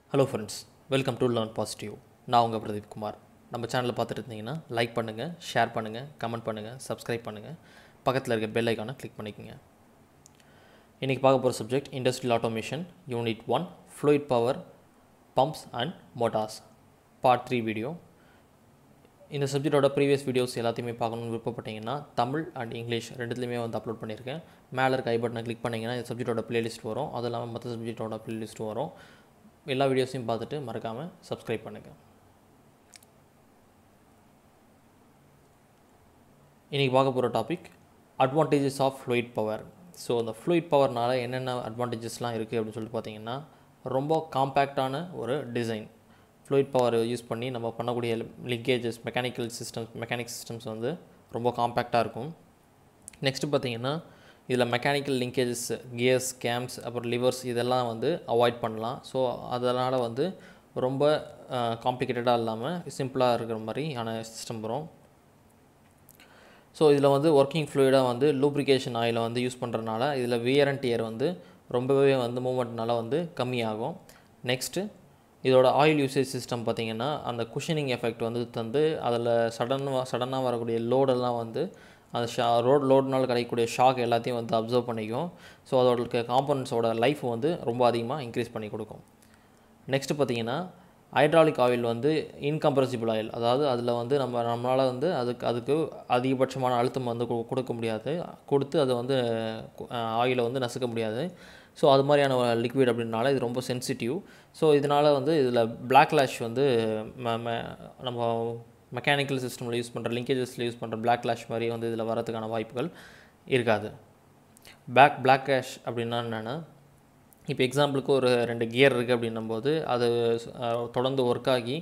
hello friends welcome to learn positive நான் உங்கள் பிரதீப் குமார் நம்ம சேனலை பார்த்துட்டு இருந்தீங்கன்னா லைக் பண்ணுங்கள் ஷேர் பண்ணுங்கள் கமெண்ட் பண்ணுங்கள் சப்ஸ்கிரைப் பண்ணுங்கள் பக்கத்தில் இருக்க பெல் ஐக்கானை கிளிக் பண்ணிக்கோங்க இன்றைக்கி பார்க்க போகிற subject industrial automation unit one fluid power pumps and motors part three video இந்த சப்ஜெக்டோட ப்ரீவியஸ் வீடியோஸ் எல்லாத்தையுமே பார்க்கணும்னு விருப்பப்பட்டீங்கன்னா தமிழ் அண்ட் இங்கிலீஷ் ரெண்டுத்துலையுமே வந்து அப்லோட் பண்ணியிருக்கேன் மேலே இருக்க ஐ பட்டனை கிளிக் பண்ணிங்கன்னா இந்த சப்ஜெக்டோட பிளேலிஸ்ட் வரும் அது இல்லாமல் மற்ற சப்ஜெக்டோட பிளேலிஸ்ட் வரும் எல்லா வீடியோஸையும் பார்த்துட்டு மறக்காமல் சப்ஸ்கிரைப் பண்ணுங்கள் இன்றைக்கி பார்க்க போகிற topic advantages of fluid power so அந்த ஃப்ளூயிட் பவர்னால் என்னென்ன அட்வான்டேஜஸ்லாம் இருக்குது அப்படின்னு சொல்லிட்டு பார்த்தீங்கன்னா ரொம்ப காம்பேக்டான ஒரு டிசைன் ஃப்ளூயிட் பவர் யூஸ் பண்ணி நம்ம பண்ணக்கூடிய linkages mechanical systems mechanic systems வந்து ரொம்ப காம்பேக்டாக இருக்கும் நெக்ஸ்ட்டு பார்த்தீங்கன்னா இதில் மெக்கானிக்கல் லிங்கேஜஸ் கியர்ஸ் கேம்ஸ் அப்புறம் லிவர்ஸ் இதெல்லாம் வந்து அவாய்ட் பண்ணலாம் ஸோ அதனால் வந்து ரொம்ப காம்ப்ளிகேட்டடாக இல்லாமல் சிம்பிளாக இருக்கிற மாதிரியான சிஸ்டம் வரும் ஸோ இதில் வந்து ஒர்க்கிங் ஃப்ளூயிடாக வந்து லூப்ரிகேஷன் ஆயிலை வந்து யூஸ் பண்ணுறதுனால இதில் வியர் அண்ட் டியர் வந்து ரொம்பவே வந்து மூமெண்ட்னால வந்து கம்மியாகும் நெக்ஸ்ட்டு இதோட ஆயில் யூசேஜ் சிஸ்டம் பார்த்திங்கன்னா அந்த குஷனிங் எஃபெக்ட் வந்து தந்து அதில் சடனாக சடனாக வரக்கூடிய லோடெல்லாம் வந்து அந்த ஷா ரோட் லோட்னால் கிடைக்கக்கூடிய ஷாக் எல்லாத்தையும் வந்து அப்சர்வ் பண்ணிக்கும் ஸோ அதோட இருக்க காம்பனன்ஸோட லைஃப் வந்து ரொம்ப அதிகமாக இன்க்ரீஸ் பண்ணி கொடுக்கும் நெக்ஸ்ட்டு பார்த்திங்கன்னா ஹைட்ராலிக் ஆயில் வந்து இன்கம்ப்ரசிபிள் ஆயில் அதாவது அதில் வந்து நம்ம நம்மளால் வந்து அதுக்கு அதுக்கு அதிகபட்சமான அழுத்தம் வந்து கு- கொடுக்க முடியாது கொடுத்து அதை வந்து ஆயிலை வந்து நசுக்க முடியாது ஸோ அது மாதிரியான லிக்விட் அப்படின்னால இது ரொம்ப சென்சிட்டிவ் ஸோ இதனால் வந்து இதில் பிளாக் லேஷ் வந்து ம- ம- நம்ம மெக்கானிக்கல் சிஸ்டமில் யூஸ் பண்ணுற லிங்கேஜஸில் யூஸ் பண்ணுற பிளாக் லேஷ் மாதிரி வந்து இதில் வரதுக்கான வாய்ப்புகள் இருக்காது பேக் பிளாக் கேஷ் அப்படின்னா என்னென்னா இப்போ எக்ஸாம்பிளுக்கு ஒரு ரெண்டு கியர் இருக்குது அப்படின்னும்போது அது அஹ், தொடர்ந்து ஒர்க் ஆகி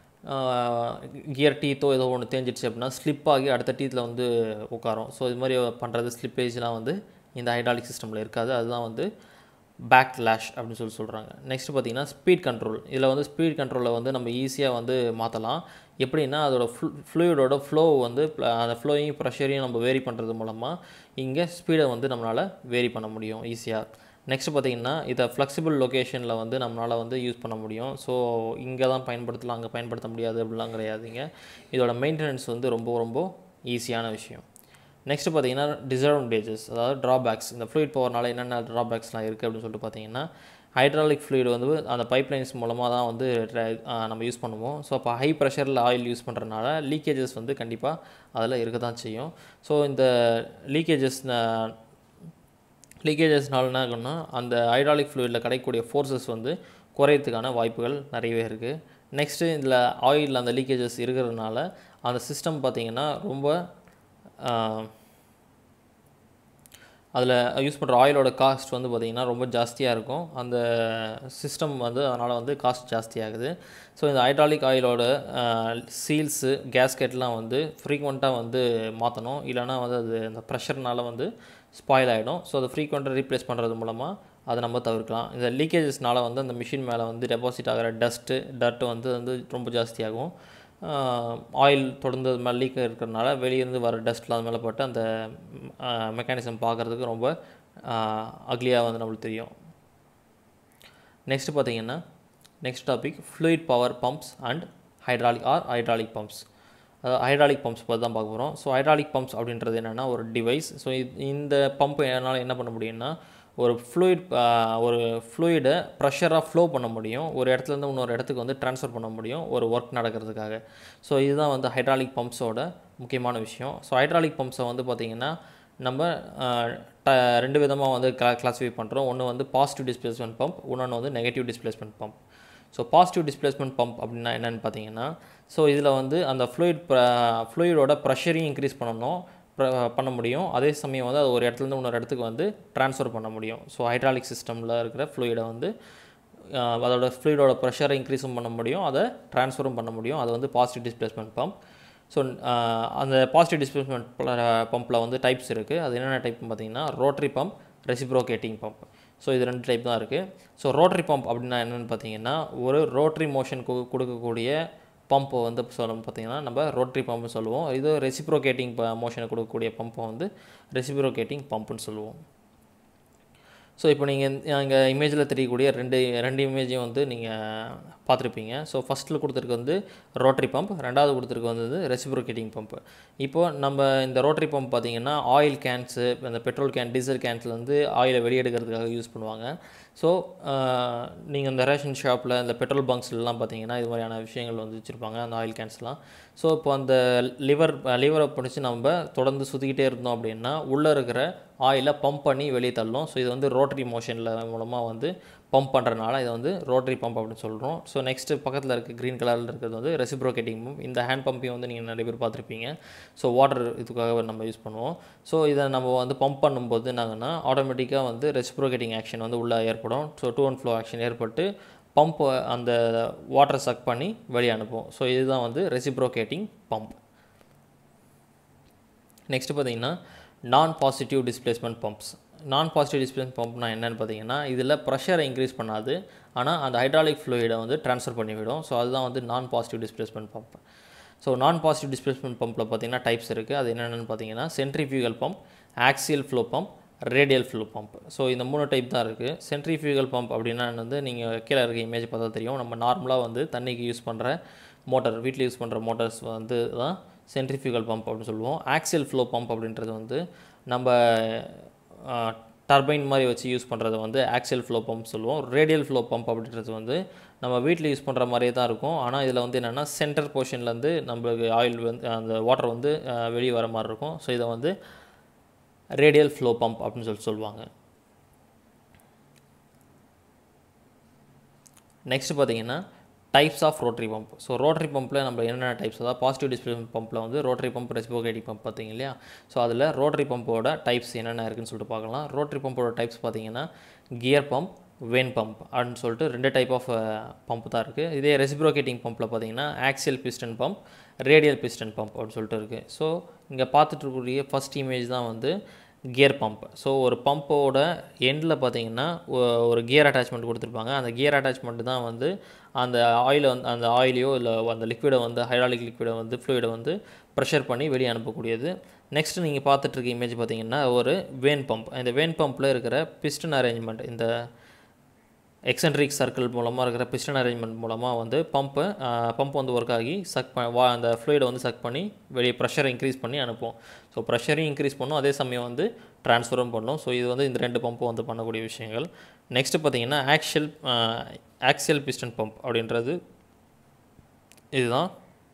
கியர் டீத்தோ ஏதோ ஒன்று தேஞ்சிடுச்சு அப்படின்னா ஸ்லிப் ஆகி அடுத்த டீத்தில் வந்து உட்காரும் ஸோ இது மாதிரி பண்ணுறது ஸ்லிப்பேஜ்லாம் வந்து இந்த ஹைட்ராலிக் சிஸ்டமில் இருக்காது அதுதான் வந்து பேக் லேஷ் அப்படின்னு சொல்லி சொல்கிறாங்க நெக்ஸ்ட் பார்த்தீங்கன்னா ஸ்பீட் கண்ட்ரோல் இதில் வந்து ஸ்பீட் கண்ட்ரோலில் வந்து நம்ம ஈஸியாக வந்து மாற்றலாம் எப்படின்னா அதோட ஃப்ளூ ஃப்ளூயிடோட ஃப்ளோ வந்து pl- அந்த ஃப்ளோயும் ப்ரெஷரையும் நம்ம வேரி பண்ணுறது மூலமாக இங்கே ஸ்பீடை வந்து நம்மளால் வேரி பண்ண முடியும் ஈஸியாக நெக்ஸ்ட் பார்த்தீங்கன்னா இதை ஃப்ளெக்சிபிள் லொக்கேஷனில் வந்து நம்மளால் வந்து யூஸ் பண்ண முடியும் ஸோ இங்கே தான் பயன்படுத்தலாம் அங்கே பயன்படுத்த முடியாது அப்படிலாம் கிடையாதுங்க இதோட மெயின்டெனன்ஸ் வந்து ரொம்ப ரொம்ப ஈஸியான விஷயம் நெக்ஸ்ட் பார்த்தீங்கன்னா டிஸ்அட்வான்டேஜஸ் அதாவது ட்ராபேக்ஸ் இந்த ஃப்ளூயிட் பவர்னால என்னென்ன ட்ராபேக்ஸ்லாம் இருக்குது அப்படின்னு சொல்லிட்டு பார்த்தீங்கன்னா ஹைட்ராலிக் ஃப்ளூயிட் வந்து அந்த பைப்லைன்ஸ் மூலமாக தான் வந்து tra- ஆ, நம்ம யூஸ் பண்ணுவோம் ஸோ அப்போ ஹை ப்ரெஷரில் ஆயில் யூஸ் பண்ணுறதுனால லீக்கேஜஸ் வந்து கண்டிப்பாக அதில் இருக்க தான் செய்யும் ஸோ இந்த லீக்கேஜஸ் லீக்கேஜஸ்னால என்ன ஆகும்னா அந்த ஹைட்ராலிக் ஃப்ளூயிடில் கிடைக்கக்கூடிய ஃபோர்ஸஸ் வந்து குறையறதுக்கான வாய்ப்புகள் நிறையவே இருக்குது நெக்ஸ்ட்டு இதில் ஆயில் அந்த லீக்கேஜஸ் இருக்கிறதுனால அந்த சிஸ்டம் பார்த்திங்கன்னா ரொம்ப அதில் யூஸ் பண்ணுற ஆயிலோட காஸ்ட் வந்து பார்த்திங்கன்னா ரொம்ப ஜாஸ்தியாக இருக்கும் அந்த சிஸ்டம் வந்து அதனால் வந்து காஸ்ட் ஜாஸ்தியாகுது ஸோ இந்த ஹைட்ராலிக் ஆயிலோட சீல்ஸு கேஸ்கெட்லாம் வந்து ஃப்ரீக்வெண்ட்டாக வந்து மாற்றணும் இல்லைனா வந்து அது அந்த ப்ரெஷர்னால வந்து ஸ்பாயில் ஆகிடும் ஸோ அதை ஃப்ரீக்வெண்ட்டாக ரீப்ளேஸ் பண்ணுறது மூலமாக அதை நம்ம தவிர்க்கலாம் இந்த லீக்கேஜஸ்னால வந்து அந்த மிஷின் மேலே வந்து டெபாசிட் ஆகிற டஸ்ட்டு டர்ட்டு வந்து வந்து ரொம்ப ஜாஸ்தியாகும் ஆயில் தொடர்ந்து அது மேலே லீக் இருக்கிறதுனால வெளியிருந்து வர டஸ்ட்லாம் அது மேலே பட்டு அந்த மெக்கானிசம் பார்க்குறதுக்கு ரொம்ப அக்லியாக வந்து நம்மளுக்கு தெரியும் நெக்ஸ்ட் பார்த்தீங்கன்னா next topic fluid power pumps and hydraulic or hydraulic pumps hydraulic pumps பற்றி தான் பார்க்க போகிறோம் ஸோ ஹைட்ராலிக் பம்ப்ஸ் அப்படின்றது என்னென்னா ஒரு டிவைஸ் ஸோ இந்த பம்ப் என்னால் என்ன பண்ண முடியும்னா ஒரு ஃப்ளூயிட் ஒரு ஃப்ளூயிடை ப்ரெஷராக ஃப்ளோ பண்ண முடியும் ஒரு இடத்துலேருந்து இன்னொரு இடத்துக்கு வந்து ட்ரான்ஸ்ஃபர் பண்ண முடியும் ஒரு ஒர்க் நடக்கிறதுக்காக ஸோ இதுதான் வந்து ஹைட்ராலிக் பம்ப்ஸோட முக்கியமான விஷயம் ஸோ ஹைட்ராலிக் பம்ப்ஸை வந்து பார்த்திங்கன்னா நம்ம அஹ், ட ரெண்டு விதமாக வந்து கிளா கிளாஸிஃபை பண்ணுறோம் ஒன்று வந்து பாசிட்டிவ் டிஸ்பிளேஸ்மெண்ட் பம்ப் இன்னொன்று வந்து negative displacement pump so positive displacement pump அப்படின்னா என்னென்னு பார்த்தீங்கன்னா ஸோ இதில் வந்து அந்த ஃப்ளூயிட் ஃப்ளூயிடோட ப்ரெஷரையும் இன்க்ரீஸ் பண்ணணும் pr- பண்ண முடியும் அதே சமயம் வந்து அது ஒரு இடத்துலேருந்து இன்னொரு இடத்துக்கு வந்து ட்ரான்ஸ்ஃபர் பண்ண முடியும் ஸோ ஹைட்ராலிக் சிஸ்டமில் இருக்கிற ஃப்ளூயிடை வந்து அஹ், அதோட ஃப்ளூயிடோட ப்ரெஷரை இன்க்ரீஸும் பண்ண முடியும் அதை ட்ரான்ஸ்ஃபரும் பண்ண முடியும் அது வந்து பாசிட்டிவ் டிஸ்பிளேஸ்மெண்ட் பம்ப் ஸோ அந்த பாசிட்டிவ் டிஸ்பிளேஸ்மெண்ட் பம்பில் வந்து டைப்ஸ் இருக்குது அது என்னென்ன டைப்னு பார்த்தீங்கன்னா rotary pump reciprocating pump so இது ரெண்டு டைப் தான் இருக்குது ஸோ ரோட்டரி பம்ப் அப்படின்னா என்னென்னு பார்த்தீங்கன்னா ஒரு ரோட்டரி மோஷன் கொடுக்கக்கூடிய பம்பை வந்து சொல்ல பார்த்தீங்கன்னா நம்ம ரோட்டரி பம்ப்னு சொல்லுவோம் இது ரெசிப்ரோகேட்டிங் மோஷனை கொடுக்கக்கூடிய பம்பை வந்து ரெசிப்ரோகேட்டிங் பம்ப்னு சொல்லுவோம் ஸோ இப்போ நீங்கள் இங்கே இமேஜில் தெரியக்கூடிய ரெண்டு ரெண்டு இமேஜையும் வந்து நீங்கள் பார்த்துருப்பீங்க ஸோ ஃபஸ்ட்டில் கொடுத்துருக்கு வந்து ரோட்டரி பம்ப் ரெண்டாவது கொடுத்துருக்கு வந்து ரெசிப்ரோகேட்டிங் பம்ப் இப்போது நம்ம இந்த ரோட்டரி பம்ப் பார்த்தீங்கன்னா ஆயில் கேன்ஸு இந்த பெட்ரோல் கேன் டீசல் கேன்ஸில் வந்து ஆயிலை வெளியெடுக்கிறதுக்காக யூஸ் பண்ணுவாங்க ஸோ நீங்கள் இந்த ரேஷன் ஷாப்பில் இந்த பெட்ரோல் பங்க்ஸ்லாம் பார்த்தீங்கன்னா இது மாதிரியான விஷயங்கள் வந்து வச்சுருப்பாங்க அந்த ஆயில் கேன்ஸ்லாம் ஸோ இப்போ அந்த லிவர் லிவரை பிடிச்சி நம்ம தொடர்ந்து சுற்றிக்கிட்டே இருந்தோம் அப்படின்னா உள்ளே இருக்கிற ஆயிலை பம்ப் பண்ணி வெளியே தள்ளும் ஸோ இது வந்து ரோட்டரி மோஷனில் மூலமாக வந்து பம்ப் பண்ணுறனால இதை வந்து ரோட்டரி பம்ப் அப்படின்னு சொல்கிறோம் ஸோ நெக்ஸ்ட்டு பக்கத்தில் இருக்க க்ரீன் கலரில் இருக்கிறது வந்து ரெசிப்ரோகேட்டிங் பம்ப் இந்த ஹேண்ட் பம்பையும் வந்து நீங்கள் நிறைய பேர் பார்த்துருப்பீங்க ஸோ வாட்டர் இதுக்காக நம்ம யூஸ் பண்ணுவோம் ஸோ இதை நம்ம வந்து பம்ப் பண்ணும்போது என்னாங்கன்னா ஆட்டோமேட்டிக்காக வந்து ரெசிப்ரோகேட்டிங் ஆக்ஷன் வந்து உள்ளே ஏற்படும் so to and fro action ஏற்பட்டு பம்ப் அந்த வாட்டரை சக் பண்ணி வெளியே அனுப்பும் ஸோ இதுதான் வந்து ரெசிப்ரோகேட்டிங் பம்ப் நெக்ஸ்ட்டு பார்த்தீங்கன்னா non positive displacement pumps non positive displacement பம்ப்னா என்னென்னு பார்த்தீங்கன்னா இதில் ப்ரெஷரை இன்க்ரீஸ் பண்ணாது ஆனால் அந்த ஹைட்ராலிக் ஃப்ளூயிடை வந்து ட்ரான்ஸ்ஃபர் பண்ணிவிடும் ஸோ அதுதான் வந்து non positive displacement pump so non positive displacement பம்பில் பார்த்தீங்கன்னா டைப்ஸ் இருக்குது அது என்னென்னு பார்த்தீங்கன்னா centrifugal pump axial flow pump radial flow pump so இந்த மூணு டைப் தான் இருக்குது சென்ட்ரிஃபியூகல் பம்ப் அப்படின்னா வந்து நீங்கள் கீழே இருக்க இமேஜ் பார்த்தா தெரியும் நம்ம நார்மலாக வந்து தண்ணிக்கு யூஸ் பண்ணுற மோட்டார் வீட்டில் யூஸ் பண்ணுற மோட்டார்ஸ் வந்து தான் சென்ட்ரிஃபியூகல் பம்ப் அப்படின்னு சொல்லுவோம் ஆக்சியல் ஃப்ளோ பம்ப் அப்படின்றது வந்து நம்ம டர்பைன் மாதிரி வச்சு யூஸ் பண்ணுறது வந்து ஆக்சியல் ஃப்ளோ பம்ப் சொல்லுவோம் ரேடியல் ஃப்ளோ பம்ப் அப்படின்றது வந்து நம்ம வீட்டில் யூஸ் பண்ணுற மாதிரியே தான் இருக்கும் ஆனால் இதில் வந்து என்னென்னா சென்டர் போர்ஷன்லேருந்து நம்மளுக்கு ஆயில் வந்து அந்த வாட்டர் வந்து வெளியே வர மாதிரி இருக்கும் ஸோ இதை வந்து ரேடியல் ஃப்ளோ பம்ப் அப்படின்னு சொல்லி சொல்லுவாங்க நெக்ஸ்ட் பார்த்தீங்கன்னா types of rotary pump so rotary பம்பில் நம்ம என்னென்ன டைப்ஸ் அதாவது பாசிட்டிவ் டிஸ்பிளேஸ்மெண்ட் பம்பில் வந்து ரோட்டரி பம்ப் ரெசிபோகேட்டிவ் பம்ப் பார்த்தீங்க இல்லையா ஸோ அதில் ரோட்டரி பம்போட டைப்ஸ் என்னென்ன இருக்குன்னு சொல்லிட்டு பார்க்கலாம் ரோட்டரி பம்போட டைப்ஸ் பார்த்தீங்கன்னா கியர் பம்ப் வேன் பம்ப் அப்படின்னு சொல்லிட்டு ரெண்டு டைப் ஆஃப் பம்ப் தான் இருக்குது இதே ரெசிப்ரோகேட்டிங் பம்பில் பார்த்தீங்கன்னா axial piston pump radial piston pump அப்படின்னு சொல்லிட்டு இருக்குது ஸோ இங்கே பார்த்துட்டு இருக்கக்கூடிய ஃபஸ்ட் இமேஜ் தான் வந்து கியர் பம்ப் ஸோ ஒரு பம்போட எண்டில் பார்த்தீங்கன்னா ஒரு கியர் அட்டாச்மெண்ட் கொடுத்துருப்பாங்க அந்த கியர் அட்டாச்மெண்ட் தான் வந்து அந்த ஆயிலை வந்து அந்த ஆயிலையோ இல்லை அந்த லிக்விடை வந்து ஹைட்ராலிக் லிக்விடை வந்து ஃப்ளூயிடை வந்து ப்ரெஷர் பண்ணி வெளியே அனுப்பக்கூடியது நெக்ஸ்ட் நீங்கள் பார்த்துட்டு இருக்க இமேஜ் பார்த்தீங்கன்னா ஒரு வேன் பம்ப் இந்த வேன் பம்பில் இருக்கிற பிஸ்டன் அரேஞ்ச்மெண்ட் இந்த எக்ஸென்ட்ரிக் சர்க்கிள் மூலமாக இருக்கிற பிஸ்டன் அரேஞ்ச்மெண்ட் மூலமாக வந்து பம்பு பம்ப் வந்து ஒர்க் ஆகி சக் ப வா அந்த ஃப்ளூயிடை வந்து சக் பண்ணி வெளியே ப்ரெஷரை இன்க்ரீஸ் பண்ணி அனுப்பும் ஸோ ப்ரெஷரையும் இன்க்ரீஸ் பண்ணும் அதே சமயம் வந்து ட்ரான்ஸ்ஃபரும் பண்ணும் ஸோ இது வந்து இந்த ரெண்டு பம்பும் வந்து பண்ணக்கூடிய விஷயங்கள் நெக்ஸ்ட்டு பார்த்தீங்கன்னா ஆக்ஷியல் ஆக்சியல் பிஸ்டன் பம்ப் அப்படின்றது இதுதான்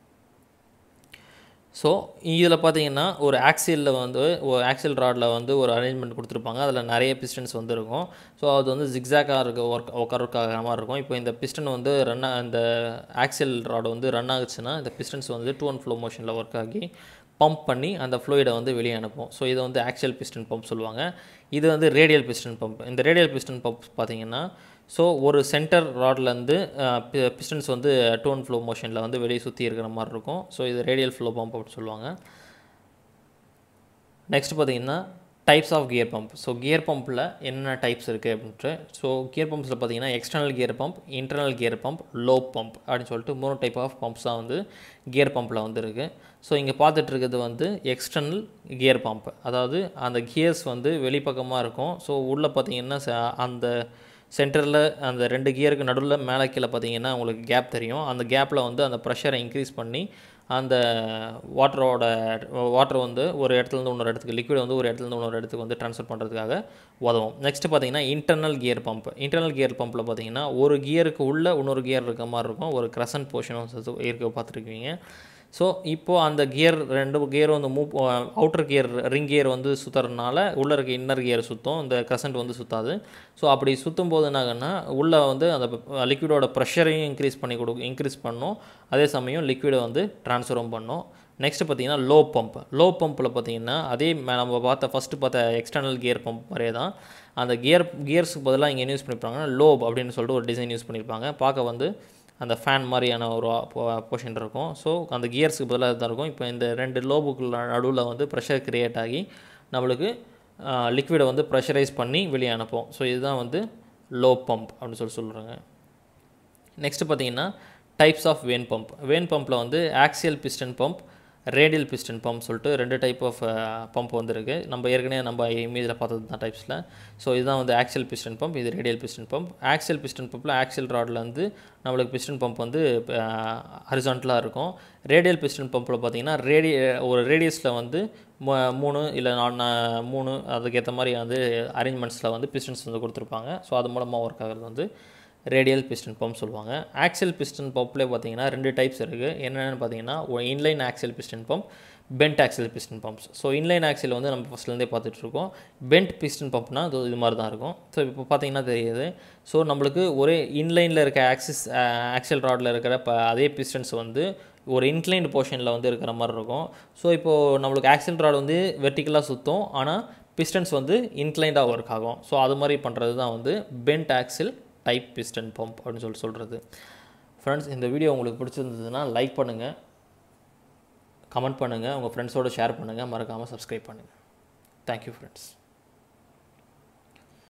ஸோ இதில் பார்த்தீங்கன்னா ஒரு ஆக்சியலில் வந்து ஒரு ஆக்சியல் ராடில் வந்து ஒரு அரேஞ்ச்மெண்ட் கொடுத்துருப்பாங்க அதில் நிறைய பிஸ்டன்ஸ் வந்து இருக்கும் ஸோ அது வந்து ஜிக்ஸாக்காக இருக்க ஒர்க் உட்காரக்காக மாதிரி இருக்கும் இப்போ இந்த பிஸ்டன் வந்து ரன் இந்த ஆக்சியல் ராடு வந்து ரன் ஆகுச்சுன்னா இந்த பிஸ்டன்ஸ் வந்து டூ அண்ட் ஃப்ளோ மோஷனில் ஒர்க் ஆகி பம்ப் பண்ணி அந்த ஃப்ளூயிடை வந்து வெளியே அனுப்பும் ஸோ இதை வந்து ஆக்சியல் பிஸ்டன் பம்ப் சொல்லுவாங்க இது வந்து ரேடியல் பிஸ்டன் பம்ப் இந்த ரேடியல் பிஸ்டன் பம்ப் பார்த்தீங்கன்னா ஸோ ஒரு சென்டர் ராட்லேருந்து பிஸ்டன்ஸ் வந்து டூ அண்ட் ஃப்ளோ மோஷனில் வந்து வெளியே சுற்றி இருக்கிற மாதிரி இருக்கும் ஸோ இது ரேடியல் ஃப்ளோ பம்ப் அப்படின்னு சொல்லுவாங்க நெக்ஸ்ட் பார்த்தீங்கன்னா types of gear pump so gear பம்பில் என்னென்ன டைப்ஸ் இருக்குது அப்படின்ட்டு ஸோ கியர் பம்ப்ஸில் பார்த்தீங்கன்னா external gear pump internal gear pump lobe pump அப்படின்னு சொல்லிட்டு மூணு டைப் ஆஃப் பம்ப்ஸ் தான் வந்து கியர் பம்பில் வந்து இருக்குது ஸோ இங்கே பார்த்துட்டு இருக்கிறது வந்து எக்ஸ்டர்னல் கியர் பம்ப் அதாவது அந்த கியர்ஸ் வந்து வெளிப்பக்கமாக இருக்கும் ஸோ உள்ளே பார்த்தீங்கன்னா அந்த சென்டரில் அந்த ரெண்டு கியருக்கு நடுவில் மேலே கீழே பார்த்தீங்கன்னா உங்களுக்கு கேப் தெரியும் அந்த கேப்பில் வந்து அந்த ப்ரெஷரை இன்க்ரீஸ் பண்ணி அந்த வாட்டரோட வாட்டர் வந்து ஒரு இடத்துலேருந்து இன்னொரு இடத்துக்கு லிக்விட் வந்து ஒரு இடத்துலேருந்து இன்னொரு இடத்துக்கு வந்து ட்ரான்ஸ்ஃபர் பண்ணுறதுக்காக உதவும் நெக்ஸ்ட்டு பார்த்தீங்கன்னா internal gear pump internal gear பம்பில் பார்த்தீங்கன்னா ஒரு கியருக்கு உள்ளே இன்னொரு கியர் இருக்க மாதிரி இருக்கும் ஒரு க்ரசன்ட் போர்ஷனும் இருக்க பார்த்துருக்கீங்க ஸோ இப்போது அந்த கியர் ரெண்டு கியர் வந்து move outer gear ring gear வந்து சுற்றுறதுனால உள்ளே இருக்க இன்னர் கியர் சுற்றும் இந்த க்ரசன்ட் வந்து சுற்றாது ஸோ அப்படி சுற்றும் போது என்னாகன்னா உள்ளே வந்து அந்த லிக்விடோட ப்ரெஷரையும் இன்க்ரீஸ் பண்ணி கொடு இன்க்ரீஸ் பண்ணும் அதே சமயம் லிக்விடை வந்து ட்ரான்ஸ்ஃபரும் பண்ணும் நெக்ஸ்ட் பார்த்தீங்கன்னா லோ பம்ப் லோ பம்பில் பார்த்தீங்கன்னா அதே நம்ம பார்த்த ஃபஸ்ட்டு பார்த்த எக்ஸ்டர்னல் கியர் பம்ப் மாதிரியே தான் அந்த கியர் கியர்ஸுக்கு பதிலாக இங்கே என்ன யூஸ் பண்ணியிருப்பாங்கன்னா லோப் அப்படின்னு சொல்லிட்டு ஒரு டிசைன் யூஸ் பண்ணியிருப்பாங்க பார்க்க வந்து அந்த ஃபேன் மாதிரியான ஒரு போர்ஷன் இருக்கும் ஸோ அந்த கியர்ஸுக்கு பதிலாக தான் இருக்கும் இப்போ இந்த ரெண்டு லோபுக்குள்ள நடுவில் வந்து ப்ரெஷர் க்ரியேட் ஆகி நம்மளுக்கு லிக்விடை வந்து ப்ரெஷரைஸ் பண்ணி வெளியே அனுப்போம் ஸோ இதுதான் வந்து லோ பம்ப் அப்படின்னு சொல்லி சொல்கிறாங்க நெக்ஸ்ட்டு பார்த்தீங்கன்னா types of vane pump vane பம்பில் வந்து axial piston pump radial piston pump சொல்லிட்டு ரெண்டு டைப் ஆஃப் பம்ப் வந்துருக்கு நம்ம ஏற்கனவே நம்ம இமேஜில் பார்த்தது தான் டைப்ஸில் ஸோ இதுதான் வந்து ஆக்சல் பிஸ்டன் பம்ப் இது radial piston pump axial piston பம்பில் ஆக்சல் ராடில் வந்து நம்மளுக்கு பிஸ்டன் பம்ப் வந்து ஹரிசான்டலாக இருக்கும் ரேடியல் பிஸ்டன் பம்பில் பார்த்தீங்கன்னா ரேடிய ஒரு ரேடியஸில் வந்து ம- மூணு இல்லை நான் மூணு அதுக்கேற்ற மாதிரி வந்து அரேஞ்ச்மெண்ட்ஸில் வந்து பிஸ்டன்ஸ் வந்து கொடுத்துருப்பாங்க ஸோ அது மூலமாக ஒர்க் ஆகிறது வந்து ரேடியல் பிஸ்டன் பம்ப் சொல்லுவாங்க ஆக்சல் பிஸ்டன் பம்ப்லேயே பார்த்தீங்கன்னா ரெண்டு டைப்ஸ் இருக்குது என்னென்னு பார்த்தீங்கன்னா inline axial piston pump bent axial piston pumps so inline axial வந்து நம்ம ஃபஸ்ட்லேருந்தே பார்த்துட்டு இருக்கோம் பென்ட் பிஸ்டன் பம்ப்னா அது இது மாதிரி தான் இருக்கும் ஸோ இப்போ பார்த்தீங்கன்னா தெரியுது ஸோ நம்மளுக்கு ஒரே இன்லைனில் இருக்க ஆக்சிஸ் ஆக்சல் ராடில் இருக்கிற ப அதே பிஸ்டன்ஸ் வந்து ஒரு இன்க்ளைன்டு போர்ஷனில் வந்து இருக்கிற மாதிரி இருக்கும் ஸோ இப்போது நம்மளுக்கு ஆக்சல் ராட் வந்து வெர்டிக்கலாக சுற்றும் ஆனால் பிஸ்டன்ஸ் வந்து இன்க்ளைண்டாக ஒர்க் ஆகும் ஸோ அது மாதிரி பண்ணுறது தான் வந்து bent axial type piston pump அப்படின்னு சொல்லி சொல்கிறது ஃப்ரெண்ட்ஸ் இந்த வீடியோ உங்களுக்கு பிடிச்சிருந்ததுன்னா லைக் பண்ணுங்கள் கமெண்ட் பண்ணுங்கள் உங்கள் ஃப்ரெண்ட்ஸோடு ஷேர் பண்ணுங்கள் மறக்காமல் சப்ஸ்கிரைப் பண்ணுங்கள் தேங்க்யூ ஃப்ரெண்ட்ஸ்